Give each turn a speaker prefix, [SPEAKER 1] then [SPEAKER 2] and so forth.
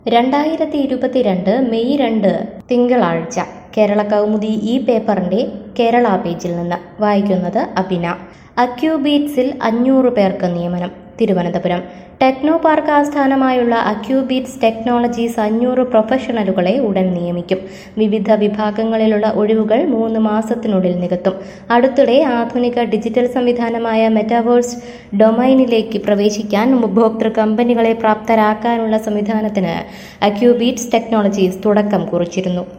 [SPEAKER 1] രണ്ടായിരത്തി ഇരുപത്തിരണ്ട് മെയ് രണ്ട് തിങ്കളാഴ്ച കേരള കൗമുദി ഈ പേപ്പറിന്റെ കേരള പേജിൽ നിന്ന് വായിക്കുന്നത് അബിന അക്യൂബീറ്റ്സിൽ അഞ്ഞൂറ് പേർക്ക് നിയമനം തിരുവനന്തപുരം ടെക്നോ പാർക്ക് ആസ്ഥാനമായുള്ള അക്യൂബീറ്റ്സ് ടെക്നോളജീസ് അഞ്ഞൂറ് പ്രൊഫഷണലുകളെ ഉടൻ നിയമിക്കും വിവിധ വിഭാഗങ്ങളിലുള്ള ഒഴിവുകൾ മൂന്ന് മാസത്തിനുള്ളിൽ നികത്തും അടുത്തിടെ ആധുനിക ഡിജിറ്റൽ സംവിധാനമായ മെറ്റാവേഴ്സ് ഡൊമൈനിലേക്ക് പ്രവേശിക്കാൻ ഉപഭോക്തൃ കമ്പനികളെ പ്രാപ്തരാക്കാനുള്ള സംവിധാനത്തിന് അക്യൂബീറ്റ്സ് ടെക്നോളജീസ് തുടക്കം കുറിച്ചിരുന്നു